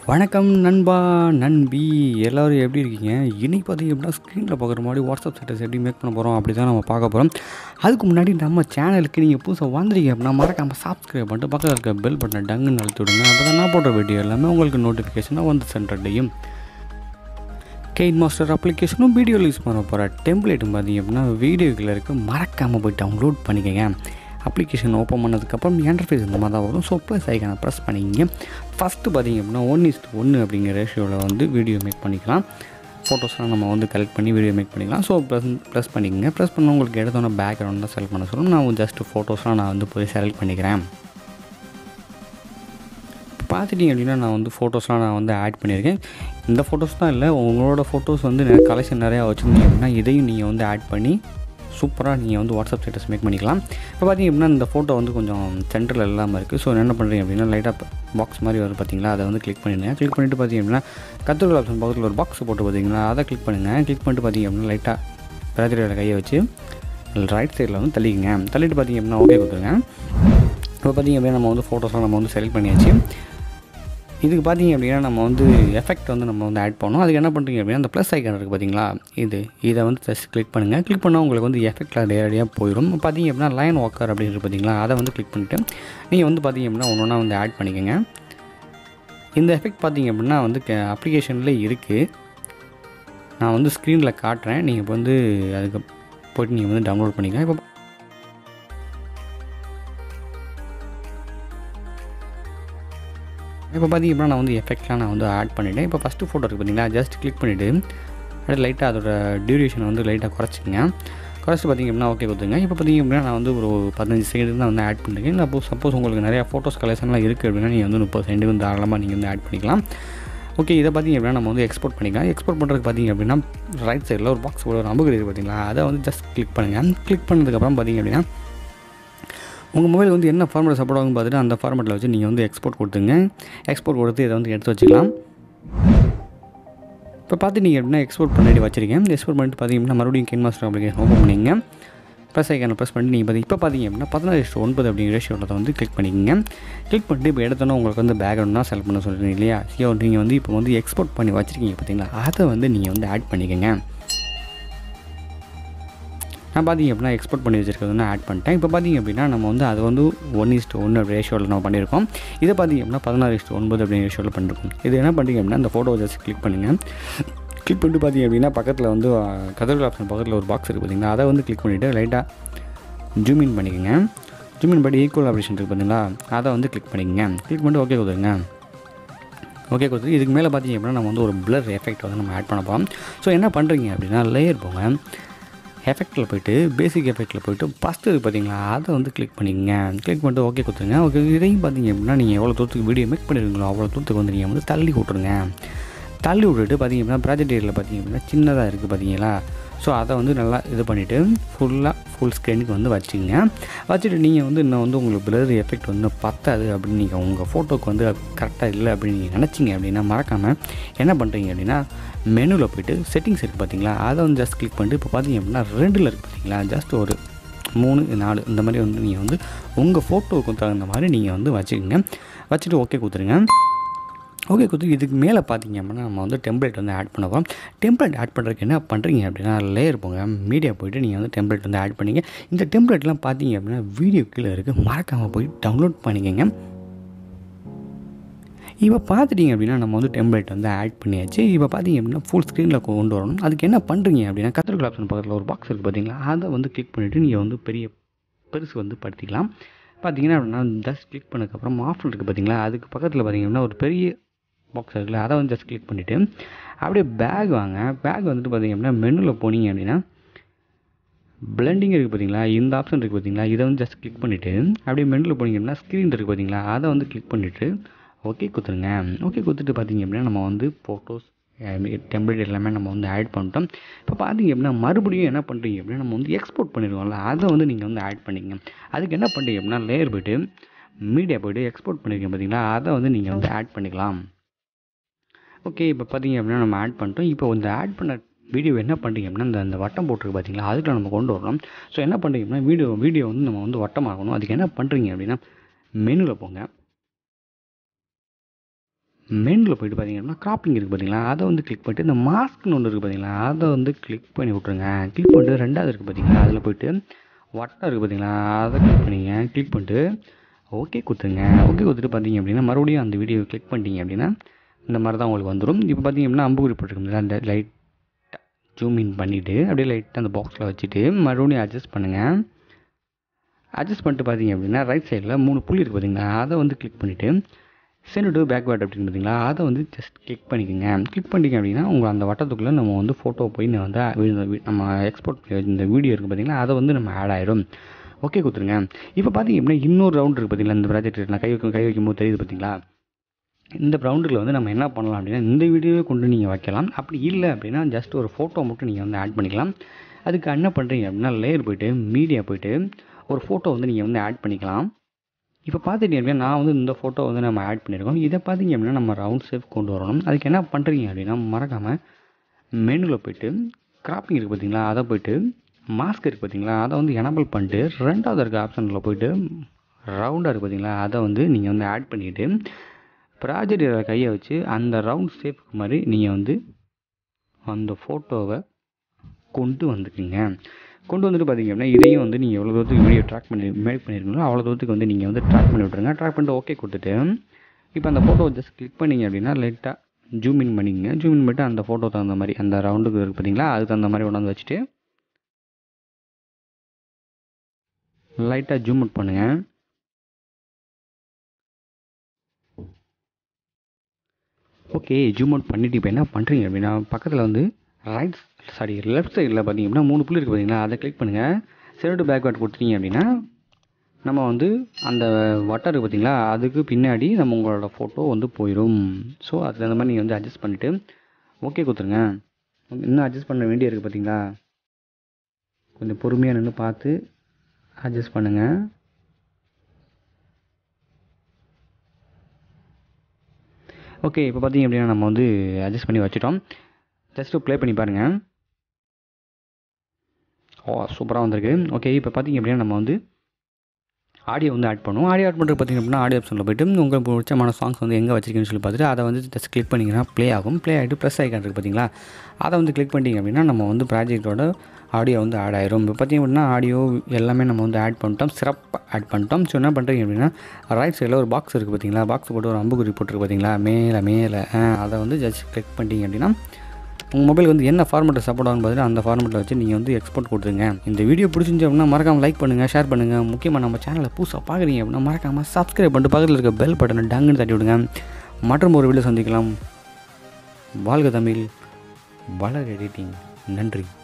வணக்கம் நண்பா நண்பி எல்லோரும் எப்படி இருக்கீங்க இன்றைக்கி பார்த்தீங்க அப்படின்னா ஸ்க்ரீனில் பார்க்குற மாதிரி வாட்ஸ்அப் ஸ்டேட்டஸ் எப்படி மேக் பண்ண போகிறோம் அப்படி தான் நம்ம பார்க்க போகிறோம் அதுக்கு முன்னாடி நம்ம சேனலுக்கு நீங்கள் புதுசாக வந்திருக்கீங்க அப்படின்னா மறக்காமல் சப்ஸ்கிரைப் பண்ணிட்டு பக்கத்தில் இருக்க பெல் பட்டனை டங்குன்னு அழுத்தி விடுங்க அப்போ தான் நான் போடுற வீடியோ எல்லாமே உங்களுக்கு நோட்டிஃபிகேஷனாக வந்து சென்றடையும் கெயின் மாஸ்டர் அப்ளிகேஷனும் வீடியோவில் யூஸ் பண்ண போகிற டெம்ப்ளேட்டும் பார்த்தீங்க அப்படின்னா வீடியோக்கில் இருக்க மறக்காமல் போய் டவுன்லோட் பண்ணிக்கங்க அப்ளிகேஷன் ஓப்பன் பண்ணதுக்கப்புறம் இன்டர்ஃபேஸ் இந்த மாதிரி தான் வரும் ஸோ ப்ளஸ் ஐக்கான ப்ரெஸ் பண்ணிக்கிங்க ஃபஸ்ட்டு பார்த்தீங்க அப்படின்னா ஒன் இஸ்ட் ஒன்று அப்படிங்கிற ரேஷியோவில் வந்து வீடியோ மேக் பண்ணிக்கலாம் ஃபோட்டோஸ்லாம் நம்ம வந்து கலெக்ட் பண்ணி வீடியோ மேக் பண்ணிக்கலாம் ஸோ ப்ளஸ் ப்ளஸ் பண்ணிக்கங்க ப்ளஸ் பண்ண உங்களுக்கு எடுத்தோன்னே பேக்ரவுண்ட் தான் செலக்ட் பண்ண சொல்லும் நான் ஜஸ்ட் ஃபோட்டோஸ்லாம் நான் வந்து போய் செலக்ட் பண்ணிக்கிறேன் பார்த்துட்டிங்க அப்படின்னா நான் வந்து ஃபோட்டோஸ்லாம் நான் வந்து ஆட் பண்ணியிருக்கேன் இந்த ஃபோட்டோஸ் தான் இல்லை உங்களோட ஃபோட்டோஸ் வந்து கலெக்ஷன் நிறையா வச்சுருந்தீங்க அப்படின்னா இதையும் நீங்கள் வந்து ஆட் பண்ணி சூப்பராக நீங்கள் வந்து வாட்ஸ்அப் ஸ்டேட்டஸ் மேக் பண்ணிக்கலாம் இப்போ பார்த்தீங்க அப்படின்னா இந்த ஃபோட்டோ வந்து கொஞ்சம் சென்டரில் இல்லாமல் இருக்குது ஸோ என்ன பண்ணுறீங்க அப்படின்னா லைட்டாக பாக்ஸ் மாதிரி வருது பார்த்தீங்களா அதை வந்து கிளிக் பண்ணிடுங்க கிளிக் பண்ணிவிட்டு பார்த்தீங்க அப்படின்னா கத்திரிக்கோள் ஆப்ஷன் பக்கத்தில் ஒரு பாக்ஸ் போட்டு பார்த்தீங்களா அதை கிளிக் பண்ணுங்கள் கிளிக் பண்ணிட்டு பார்த்தீங்க அப்படின்னா லைட்டாக பிராஜரியோட கையை வச்சு ரைட் சைடில் வந்து தள்ளிக்கங்க தள்ளிட்டு பார்த்தீங்க அப்படின்னா ஓகே கொடுத்துருங்க இப்போ பார்த்தீங்க அப்படின்னா நம்ம வந்து ஃபோட்டோஸ்லாம் நம்ம வந்து செலக்ட் பண்ணியாச்சு இதுக்கு பார்த்தீங்க அப்படின்னா நம்ம வந்து எஃபெக்ட் வந்து நம்ம வந்து ஆட் பண்ணோம் அதுக்கு என்ன பண்ணுறீங்க அப்படின்னா அந்த ப்ளஸ் ஐக்கான் இருக்குது பார்த்தீங்களா இது இதை வந்து ஜஸ்ட் கிளிக் பண்ணுங்கள் கிளிக் பண்ணால் உங்களுக்கு வந்து எஃபெக்டில் நேரடியாக போயிடும் பார்த்தீங்க அப்படின்னா லைன் வாக்கர் அப்படின்றது பார்த்தீங்களா அதை வந்து கிளிக் பண்ணிவிட்டு நீங்கள் வந்து பார்த்தீங்க அப்படின்னா ஒன்று ஒன்றா வந்து ஆட் பண்ணிக்கோங்க இந்த எஃபெக்ட் பார்த்தீங்க அப்படின்னா வந்து அப்ளிகேஷனில் இருக்குது நான் வந்து ஸ்க்ரீனில் காட்டுறேன் நீங்கள் இப்போ வந்து அதுக்கு போய்ட்டு நீங்கள் வந்து டவுன்லோட் பண்ணிக்கலாம் இப்போ இப்போ பார்த்தீங்க அப்படின்னா நான் வந்து எஃபெக்ட்லாம் நான் வந்து ஆட் பண்ணிவிட்டேன் இப்போ ஃபஸ்ட்டு ஃபோட்டோ இருக்குது பார்த்தீங்களா ஜஸ்ட் கிளிக் பண்ணிவிட்டு அப்படியே லைட்டாக அதோட டியூரேஷன் வந்து லைட்டாக குறைச்சிங்க குறைச்சி பார்த்தீங்க அப்படின்னா ஓகே கொடுத்துங்க இப்போ பார்த்தீங்க அப்படின்னா நான் வந்து ஒரு பதினஞ்சு செகண்ட் தான் வந்து ஆட் பண்ணிருக்கேன் இல்லை அப்போ சப்போஸ் உங்களுக்கு நிறையா ஃபோட்டோஸ் கலெக்ஷன்லாம் இருக்குது அப்படின்னா நீங்கள் வந்து முப்பது செகண்ட் வந்து தாராளமாக நீங்கள் வந்து ஆட் பண்ணிக்கலாம் ஓகே இதை பார்த்தீங்க அப்படின்னா நம்ம வந்து எக்ஸ்போர்ட் பண்ணிக்கலாம் எக்ஸ்போர்ட் பண்ணுறதுக்கு பார்த்தீங்க அப்படின்னா ரைட் சைடில் ஒரு பாக்ஸ் ஒரு அம்புக்கு இருக்குது பார்த்தீங்களா அதை வந்து ஜஸ்ட் கிளிக் பண்ணுங்கள் கிளிக் பண்ணதுக்கப்புறம் பார்த்தீங்க அப்படின்னா உங்கள் மொபைல் வந்து என்ன ஃபார்மேட் சப்போர்ட் ஆகும் பார்த்துட்டு அந்த ஃபார்மேட்டில் வச்சு நீங்கள் வந்து எக்ஸ்போர்ட் கொடுத்துங்க எக்ஸ்போர்ட் கொடுத்து இதை வந்து எடுத்து வச்சுக்கலாம் இப்போ பார்த்து நீங்கள் எப்படின்னா எக்ஸ்போர்ட் பண்ணிட்டு வச்சுருக்கேன் எக்ஸ்போர்ட் பண்ணிட்டு பார்த்தீங்கன்னா மறுபடியும் கென் மாஸ்டர் அப்ளிகேஷன் ஓப்பன் பண்ணிங்க ப்ளஸ் ஐக்கான ப்ரெஸ் பண்ணிட்டு நீங்கள் பார்த்து இப்போ பார்த்தீங்க அப்படின்னா பதினாறு இஷ்டம் ஒன்பது அப்படிங்கிற ரேஷியோவில் வந்து கிளிக் பண்ணிக்கங்க கிளிக் பண்ணிட்டு இப்போ எடுத்தோன்னே உங்களுக்கு வந்து பேக்ரவுண்ட் தான் செலக்ட் பண்ண சொல்கிறீங்க இல்லையா ஸோ நீங்கள் வந்து இப்போ வந்து எக்ஸ்போர்ட் பண்ணி வச்சுருக்கீங்க பார்த்தீங்களா அதை வந்து நீங்கள் வந்து ஆட் பண்ணிக்கோங்க நான் பார்த்தீங்க அப்படின்னா எக்ஸ்போர்ட் பண்ணி வச்சிருக்கிறது வந்து ஆட் பண்ணிட்டேன் இப்போ பார்த்தீங்க அப்படின்னா நம்ம வந்து அது வந்து ஒன் இஸ்ட் ஒன்று ரேஷியோவில் நம்ம பண்ணியிருக்கோம் இதை பார்த்தீங்க அப்படின்னா பதினாறு இஸ்ட் ஒன்பது அப்படிங்கிற ரேஷியோவில் பண்ணிருக்கோம் இது என்ன பண்ணுறீங்க அப்படின்னா அந்த ஃபோட்டோ ஜஸ்ட் கிளிக் பண்ணுங்கள் கிளிக் பண்ணிட்டு பார்த்தீங்க அப்படின்னா பக்கத்தில் வந்து கதர்கள் ஆப்ஷன் பக்கத்தில் ஒரு பாக்ஸ் இருக்குது பார்த்தீங்கன்னா அதை வந்து கிளிக் பண்ணிவிட்டு லைட்டாக ஜூம் இன் பண்ணிக்கோங்க ஜூம் இன் பண்ணி ஈக்குவல் ஆப்ரேஷன் இருக்குது பார்த்தீங்களா அதை வந்து கிளிக் பண்ணிக்கங்க கிளிக் பண்ணிட்டு ஓகே கொடுத்துருங்க ஓகே கொடுத்து இதுக்கு மேலே பார்த்தீங்க அப்படின்னா நம்ம வந்து ஒரு பிளர் எஃபெக்ட் வந்து நம்ம ஆட் பண்ண போகிறோம் ஸோ என்ன பண்ணுறீங்க அப்படின்னா லேயர் போங்க எஃபெக்டில் போய்ட்டு பேசிக் எஃபெக்டில் போய்ட்டு ஃபஸ்ட்டு இருக்குது பார்த்தீங்களா அதை வந்து கிளிக் பண்ணிக்கங்க கிளிக் பண்ணிட்டு ஓகே கொடுத்துருங்க ஓகே இதையும் பார்த்தீங்க அப்படின்னா நீங்கள் எவ்வளோ தூரத்துக்கு வீடியோ மேக் பண்ணிருக்கீங்களோ அவ்வளோ தூரத்துக்கு வந்து நீங்கள் வந்து தள்ளி விட்ருங்க தள்ளி விட்டுட்டு பார்த்தீங்க அப்படின்னா ப்ராஜெக்ட் ஏரியில் பார்த்தீங்க அப்படின்னா சின்னதாக இருக்குது பார்த்தீங்களா ஸோ அதை வந்து நல்லா இது பண்ணிவிட்டு ஃபுல்லாக ஃபுல் ஸ்க்ரீனுக்கு வந்து வச்சுங்க வச்சுட்டு நீங்கள் வந்து இன்னும் வந்து உங்களுக்கு பிளர் எஃபெக்ட் வந்து பத்தாது அப்படின்னு நீங்கள் உங்கள் ஃபோட்டோக்கு வந்து கரெக்டாக இல்லை அப்படின்னு நீங்கள் நினச்சிங்க அப்படின்னா மறக்காமல் என்ன பண்ணுறீங்க அப்படின்னா மெனுவில் போய்ட்டு செட்டிங்ஸ் இருக்குது பார்த்தீங்களா அதை வந்து ஜஸ்ட் கிளிக் பண்ணிட்டு இப்போ பார்த்தீங்க அப்படின்னா ரெண்டில் இருக்குது பார்த்தீங்களா ஜஸ்ட் ஒரு மூணு நாலு இந்த மாதிரி வந்து நீங்கள் வந்து உங்கள் ஃபோட்டோவுக்கு தகுந்த மாதிரி நீங்கள் வந்து வச்சுக்கோங்க வச்சுட்டு ஓகே கொடுத்துருங்க ஓகே கொடுத்து இதுக்கு மேலே பார்த்தீங்க அப்படின்னா நம்ம வந்து டெம்ப்ளேட் வந்து ஆட் பண்ண போகிறோம் டெம்ப்ளேட் ஆட் பண்ணுறதுக்கு என்ன பண்ணுறீங்க அப்படின்னா லேயர் போங்க மீடியா போய்ட்டு நீங்கள் வந்து டெம்ப்ளேட் வந்து ஆட் பண்ணிங்க இந்த டெம்ப்ளேட்லாம் பார்த்தீங்க அப்படின்னா வீடியோ கீழே இருக்குது மறக்காமல் போய் டவுன்லோட் பண்ணிக்கோங்க இப்போ பார்த்துட்டிங்க அப்படின்னா நம்ம வந்து டெம்ப்ளேட் வந்து ஆட் பண்ணியாச்சு இப்போ பார்த்தீங்க அப்படின்னா ஃபுல் ஸ்க்ரீனில் கொண்டு வரணும் அதுக்கு என்ன பண்ணுறீங்க அப்படின்னா கத்திரிக்கல் ஆப்ஷன் பக்கத்தில் ஒரு பாக்ஸ் இருக்குது பார்த்தீங்களா அதை வந்து கிளிக் பண்ணிவிட்டு நீங்கள் வந்து பெரிய பெருசு வந்து படுத்திக்கலாம் பார்த்தீங்கன்னா அப்படின்னா ஜஸ்ட் கிளிக் பண்ணதுக்கப்புறம் ஆஃபில் இருக்குது பார்த்தீங்களா அதுக்கு பக்கத்தில் பார்த்தீங்கன்னா ஒரு பெரிய பாக்ஸ் இருக்குல்ல அதை வந்து ஜஸ்ட் கிளிக் பண்ணிவிட்டு அப்படியே பேக் வாங்க பேக் வந்துட்டு பார்த்தீங்க அப்படின்னா மெனுவில் போனீங்க அப்படின்னா பிளெண்டிங் இருக்குது பார்த்தீங்களா இந்த ஆப்ஷன் இருக்குது பார்த்தீங்களா இதை வந்து ஜஸ்ட் கிளிக் பண்ணிவிட்டு அப்படியே மெனுவில் போனீங்க அப்படின்னா ஸ்க்ரீன் இருக்குது பார்த்தீங்களா அதை வந்து கிளிக் பண்ணிவிட்டு ஓகே கொடுத்துருங்க ஓகே கொடுத்துட்டு பார்த்தீங்க அப்படின்னா நம்ம வந்து ஃபோட்டோஸ் டெம்ப்ளேட் எல்லாமே நம்ம வந்து ஆட் பண்ணிட்டோம் இப்போ பார்த்தீங்க அப்படின்னா மறுபடியும் என்ன பண்ணுறீங்க அப்படின்னா நம்ம வந்து எக்ஸ்போர்ட் பண்ணிடுவோம்ல அதை வந்து நீங்கள் வந்து ஆட் பண்ணிங்க அதுக்கு என்ன பண்ணுறீங்க அப்படின்னா லேயர் போய்ட்டு மீடியா போய்ட்டு எக்ஸ்போர்ட் பண்ணியிருக்கீங்க பார்த்தீங்களா அதை வந்து நீங்கள் வந்து ஆட் பண்ணிக்கலாம் ஓகே இப்போ பார்த்தீங்க அப்படின்னா நம்ம ஆட் பண்ணிட்டோம் இப்போ இந்த ஆட் பண்ண வீடியோ என்ன பண்ணுறீங்க அப்படின்னா இந்த அந்த வட்டம் போட்டிருக்கு பார்த்தீங்களா அதுக்குள்ள நம்ம கொண்டு வரணும் ஸோ என்ன பண்ணுறீங்க அப்படின்னா வீடியோ வீடியோ வந்து நம்ம வந்து வட்டமாகணும் அதுக்கு என்ன பண்ணுறீங்க அப்படின்னா மெனுவில் போங்க மெனில் போயிட்டு பார்த்தீங்கன்னா கிராப்பிங் இருக்குது பார்த்தீங்களா அதை வந்து கிளிக் பண்ணிட்டு இந்த மாஸ்க்னு ஒன்று இருக்குது பார்த்தீங்களா அதை வந்து கிளிக் பண்ணி விட்ருங்க கிளிக் பண்ணிட்டு ரெண்டாவது இருக்குது பார்த்தீங்களா அதில் போயிட்டு வட்டம் இருக்குது பார்த்தீங்களா அதை கிளிக் பண்ணிங்க கிளிக் பண்ணிட்டு ஓகே கொடுத்துருங்க ஓகே கொடுத்துட்டு பார்த்தீங்க அப்படின்னா மறுபடியும் அந்த வீடியோ கிளிக் பண்ணிட்டீங்க அப்படின்னா இந்த மாதிரி தான் உங்களுக்கு வந்துடும் இப்போ பார்த்தீங்க அப்படின்னா அம்புக்குறி போட்டுருக்கோம் அந்த லைட்டாக ஜூம் இன் பண்ணிவிட்டு அப்படியே லைட்டாக அந்த பாக்ஸில் வச்சுட்டு மறுபடியும் அட்ஜஸ்ட் பண்ணுங்கள் அட்ஜஸ்ட் பண்ணிட்டு பார்த்தீங்க அப்படின்னா ரைட் சைடில் மூணு புள்ளி இருக்குது பார்த்தீங்களா அதை வந்து கிளிக் பண்ணிவிட்டு சென்ட் டு பேக்வேர்ட் அப்படின்னு பார்த்தீங்களா அதை வந்து ஜஸ்ட் கிளிக் பண்ணிக்கோங்க கிளிக் பண்ணிட்டீங்க அப்படின்னா உங்கள் அந்த வட்டத்துக்குள்ளே நம்ம வந்து ஃபோட்டோ போய் நான் வந்து வி- வி- நம்ம எக்ஸ்போர்ட் இந்த வீடியோ இருக்குது பார்த்தீங்களா அதை வந்து நம்ம ஆட் ஆயிடும் ஓகே கொடுத்துருங்க இப்போ பார்த்தீங்க அப்படின்னா இன்னொரு ரவுண்ட் இருக்குது பார்த்தீங்களா இந்த ப்ராஜெக்ட் நான் கை வைக்கும் கை வைக்கும் போது தெரியுது பார்த்தீங்களா இந்த ரவுண்டில் வந்து நம்ம என்ன பண்ணலாம் அப்படின்னா இந்த வீடியோவை கொண்டு நீங்கள் வைக்கலாம் அப்படி இல்லை அப்படின்னா ஜஸ்ட் ஒரு ஃபோட்டோ மட்டும் நீங்கள் வந்து ஆட் பண்ணிக்கலாம் அதுக்கு என்ன பண்ணுறீங்க அப்படின்னா லேயர் போயிட்டு மீடியா போயிட்டு ஒரு ஃபோட்டோ வந்து நீங்கள் வந்து ஆட் பண்ணிக்கலாம் இப்போ பார்த்துட்டீங்க அப்படின்னா நான் வந்து இந்த ஃபோட்டோ வந்து நம்ம ஆட் பண்ணியிருக்கோம் இதை பார்த்தீங்க அப்படின்னா நம்ம ரவுண்ட் ஷேப் கொண்டு வரணும் அதுக்கு என்ன பண்ணுறீங்க அப்படின்னா மறக்காமல் மெனுவில் போயிட்டு கிராப்பிங் இருக்குது பார்த்தீங்களா அதை போயிட்டு மாஸ்க் இருக்குது பார்த்தீங்களா அதை வந்து எனபிள் பண்ணிட்டு ரெண்டாவது இருக்க ஆப்ஷனில் போயிட்டு ரவுண்டாக இருக்குது பார்த்தீங்களா அதை வந்து நீங்கள் வந்து ஆட் பண்ணிவிட்டு ப்ராஜெக்ட் கையை வச்சு அந்த ரவுண்ட் ஷேப்புக்கு மாதிரி நீங்கள் வந்து அந்த ஃபோட்டோவை கொண்டு வந்துக்குங்க கொண்டு வந்துட்டு பார்த்தீங்க அப்படின்னா இதையும் வந்து நீங்கள் எவ்வளோ தூரத்துக்கு வீடியோ ட்ராக் பண்ணி மேக் பண்ணியிருக்கீங்களோ அவ்வளோ தூரத்துக்கு வந்து நீங்கள் வந்து ட்ராக் பண்ணி விட்ருங்க ட்ராக் பண்ணிட்டு ஓகே கொடுத்துட்டு இப்போ அந்த ஃபோட்டோவை ஜஸ்ட் கிளிக் பண்ணீங்க அப்படின்னா லைட்டாக ஜூம் இன் பண்ணிக்கங்க ஜூம் இன் பண்ணிட்டு அந்த ஃபோட்டோ தகுந்த மாதிரி அந்த ரவுண்டுக்கு இருக்குது பார்த்தீங்களா அதுக்கு தகுந்த மாதிரி கொண்டாந்து வச்சுட்டு லைட்டாக ஜூம் அவுட் பண்ணுங்கள் ஓகே ஜூம் அவுட் பண்ணிட்டு இப்போ என்ன பண்ணுறீங்க அப்படின்னா பக்கத்தில் வந்து ரைட் சாரி லெஃப்ட் சைடில் பார்த்தீங்க அப்படின்னா மூணு புள்ளி இருக்குது பார்த்தீங்களா அதை கிளிக் பண்ணுங்கள் செரட்டு பேக்வேர்ட் கொடுத்துட்டீங்க அப்படின்னா நம்ம வந்து அந்த வட்டம் இருக்குது பார்த்தீங்களா அதுக்கு பின்னாடி நம்ம உங்களோட ஃபோட்டோ வந்து போயிடும் ஸோ அதுக்கு அந்த மாதிரி நீங்கள் வந்து அட்ஜஸ்ட் பண்ணிவிட்டு ஓகே கொடுத்துருங்க இன்னும் அட்ஜஸ்ட் பண்ண வேண்டிய இருக்குது பார்த்தீங்களா கொஞ்சம் பொறுமையாக நின்று பார்த்து அட்ஜஸ்ட் பண்ணுங்கள் ஓகே இப்போ பார்த்தீங்க அப்படின்னா நம்ம வந்து அட்ஜஸ்ட் பண்ணி வச்சுட்டோம் ஜஸ்ட்டு ப்ளே பண்ணி பாருங்கள் ஓ சூப்பராக வந்திருக்கு ஓகே இப்போ பார்த்தீங்க அப்படின்னா நம்ம வந்து ஆடியோ வந்து ஆட் பண்ணுவோம் ஆடியோ ஆட் பண்ணுறது பார்த்தீங்க அப்படின்னா ஆடியோ ஆப்ஷனில் போயிட்டு உங்களுக்கு பிடிச்சமான சாங்ஸ் வந்து எங்கே வச்சிருக்கீங்கன்னு சொல்லி பார்த்துட்டு அதை வந்து ஜஸ்ட் கிளிக் பண்ணிங்கன்னா ப்ளே ஆகும் ப்ளே ஆகிட்டு ப்ளஸ் ஐக்கான் இருக்குது பார்த்தீங்களா அதை வந்து கிளிக் பண்ணிட்டீங்க அப்படின்னா நம்ம வந்து ப்ராஜெக்ட்டோட ஆடியோ வந்து ஆட் ஆயிரும் இப்போ பார்த்தீங்க அப்படின்னா ஆடியோ எல்லாமே நம்ம வந்து ஆட் பண்ணிட்டோம் சிறப்பாக ஆட் பண்ணிட்டோம் ஸோ என்ன பண்ணுறீங்க அப்படின்னா ரைட் சைடில் ஒரு பாக்ஸ் இருக்குது பார்த்தீங்களா பாக்ஸ் போட்டு ஒரு அம்புக்குறி போட்டிருக்கு பார்த்தீங்களா மேலே மேலே அதை வந்து ஜஸ்ட் கிளிக் பண்ணிட்டீங்க அப்படின்னா உங்கள் மொபைல் வந்து என்ன ஃபார்மெட்டில் சப்போர்ட் ஆகும் பார்த்துட்டு அந்த ஃபார்மெட்டில் வச்சு நீங்கள் வந்து எக்ஸ்போர்ட் கொடுத்துருங்க இந்த வீடியோ பிடிச்சிருந்துச்சு அப்படின்னா மறக்காமல் லைக் பண்ணுங்கள் ஷேர் பண்ணுங்கள் முக்கியமாக நம்ம சேனலை புதுசாக பார்க்குறீங்க அப்படின்னா மறக்காமல் சப்ஸ்கிரைப் பண்ணிட்டு பக்கத்தில் இருக்க பெல் பட்டனை டங்குன்னு தட்டி விடுங்க மற்றும் ஒரு வீடியோ சந்திக்கலாம் வாழ்க தமிழ் வளர் எடிட்டிங் நன்றி